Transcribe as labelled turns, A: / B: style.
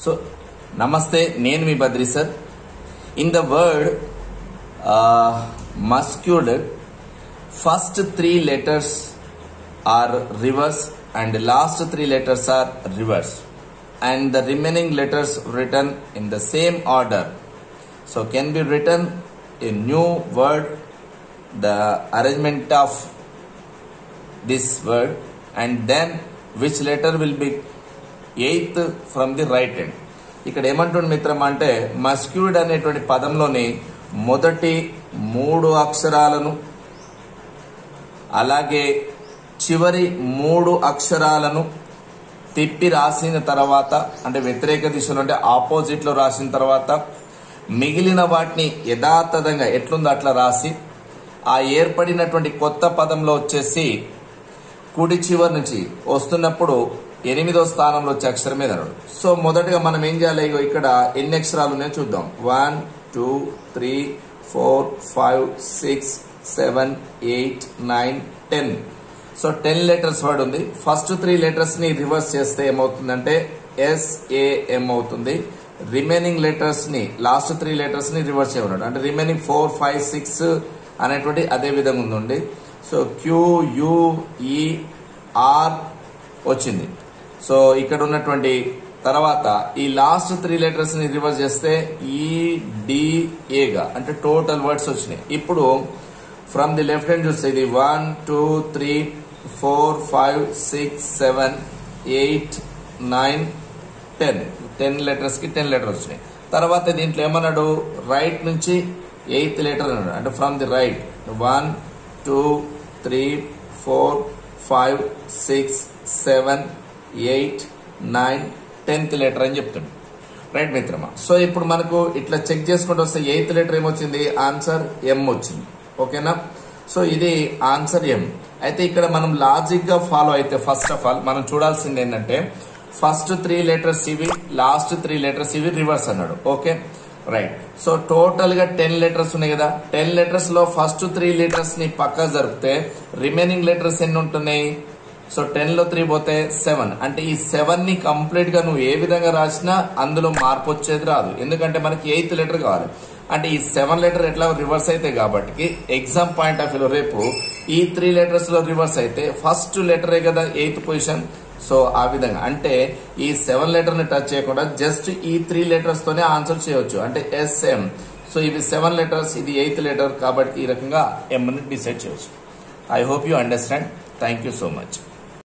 A: so నమస్తే నేను మీ Badri sir in the word masqued first three letters are reverse and last three letters are reverse and the remaining letters return in the same order so can be return a new word the arrangement of this word and then which letter will be eighth from the right end ఇక్కడ ఏమంటుంది మిత్రం అంటే మస్క్యూడ్ అనేటువంటి పదంలోని మొదటి మూడు అక్షరాలను అలాగే చివరి మూడు అక్షరాలను తిప్పి రాసిన తర్వాత అంటే వ్యతిరేక దిశలో అంటే ఆపోజిట్ లో రాసిన తర్వాత మిగిలిన వాటిని యథాతథంగా ఎట్లుందో అట్లా రాసి ఆ ఏర్పడినటువంటి కొత్త పదంలో వచ్చేసి కుడి చివరి నుంచి వస్తున్నప్పుడు ఎనిమిదో స్థానంలో వచ్చే అక్షరం మీద అన్నాడు సో మొదటగా మనం ఏం చేయాలి ఇగో ఇక్కడ ఎన్ని అక్షరాలు ఉన్నాయో చూద్దాం one two three four five six seven eight nine ten so ten letters word ఉంది ఫస్ట్ త్రీ లెటర్స్ ని రివర్స్ చేస్తే ఏమవుతుందంటే ఎస్ఏఎం అవుతుంది రిమైనింగ్ లెటర్స్ ని లాస్ట్ త్రీ లెటర్స్ ని రివర్స్ చేయమన్నాడు అంటే రిమైనింగ్ ఫోర్ ఫైవ్ సిక్స్ అనేటువంటి అదే విధంగా ఉందండి so Q U E R వచ్చింది సో ఇక్కడ ఉన్నటువంటి తర్వాత ఈ లాస్ట్ త్రీ లెటర్స్ ని రివర్స్ చేస్తే ఈ డిఏగా అంటే టోటల్ వర్డ్స్ వచ్చినాయి ఇప్పుడు ఫ్రమ్ ది లెఫ్ట్ హ్యాండ్ చూస్తే ఇది one two three four five six seven eight nine ten ten letters కి టెన్ లెటర్స్ వచ్చినాయి తర్వాత దీంట్లో ఏమన్నాడు రైట్ నుంచి ఎయిత్ లెటర్ అన్నాడు అంటే from the right one two three four five six seven eight nine tenth letter అని చెప్తుండు రైట్ మిత్రమా సో ఇప్పుడు మనకు ఇట్లా చెక్ చేసుకుంటూ వస్తే ఎయిత్ లెటర్ ఏమొచ్చింది ఆన్సర్ ఎం వచ్చింది ఓకేనా సో ఇది ఆన్సర్ ఎం అయితే ఇక్కడ మనం లాజిక్ గా ఫాలో అయితే ఫస్ట్ ఆఫ్ ఆల్ మనం చూడాల్సింది ఏంటంటే ఫస్ట్ త్రీ లెటర్స్ ఇవి లాస్ట్ త్రీ లెటర్స్ ఇవి రివర్స్ అన్నాడు ఓకే రైట్ సో టోటల్ గా టెన్ లెటర్స్ ఉన్నాయి కదా టెన్ లెటర్స్ లో ఫస్ట్ త్రీ లెటర్స్ ని పక్క జరిపితే రిమైనింగ్ లెటర్స్ ఎన్ని ఉంటున్నాయి సో టెన్ లో త్రీ పోతే సెవెన్ అంటే ఈ సెవెన్ ని కంప్లీట్ గా నువ్వు ఏ విధంగా రాసినా అందులో మార్పు వచ్చేది రాదు ఎందుకంటే మనకి ఎయిత్ లెటర్ కావాలి అంటే ఈ సెవెన్ లెటర్ ఎట్లా రివర్స్ అయితే కాబట్టి ఎగ్జామ్ పాయింట్ ఆఫ్ వ్యూ రేపు ఈ త్రీ లెటర్స్ లో రివర్స్ అయితే ఫస్ట్ లెటరే కదా ఎయిత్ పొజిషన్ సో ఆ విధంగా అంటే ఈ సెవెన్ లెటర్ ని టచ్ చేయకుండా జస్ట్ ఈ త్రీ లెటర్స్ తోనే ఆన్సర్ చేయవచ్చు అంటే S M so seven letters ఇది ఎయిత్ లెటర్ కాబట్టి ఈ రకంగా ఎం ని డిసైడ్ చేయవచ్చు I hope you understand thank you so much